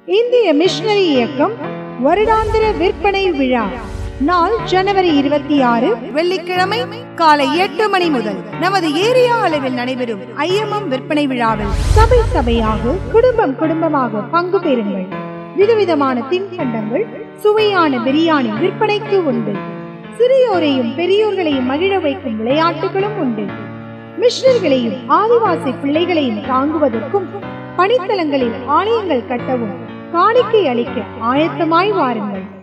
இந்திய மிஷனரி இயக்கம் வருடாந்திர விற்பனை விழா நாள் ஜனவரி இருபத்தி ஆறு வெள்ளிக்கிழமை காலை எட்டு மணி முதல் நமது ஏரியா அளவில் நடைபெறும் ஐஎம்எம் விற்பனை விழாவில் சபை சபையாக குடும்பம் குடும்பமாக பங்கு பெறுங்கள் விதவிதமான தின்பண்டங்கள் சுவையான பிரியாணி விற்பனைக்கு உண்டு சிறியோரையும் பெரியோர்களையும் மகிழ வைக்கும் விளையாட்டுகளும் உண்டு மிஷனர்களையும் ஆதிவாசி பிள்ளைகளையும் தாங்குவதற்கும் பணித்தலங்களில் ஆலயங்கள் கட்டவும் காணிக்கை அளிக்க ஆயத்தமாய் வாருங்கள்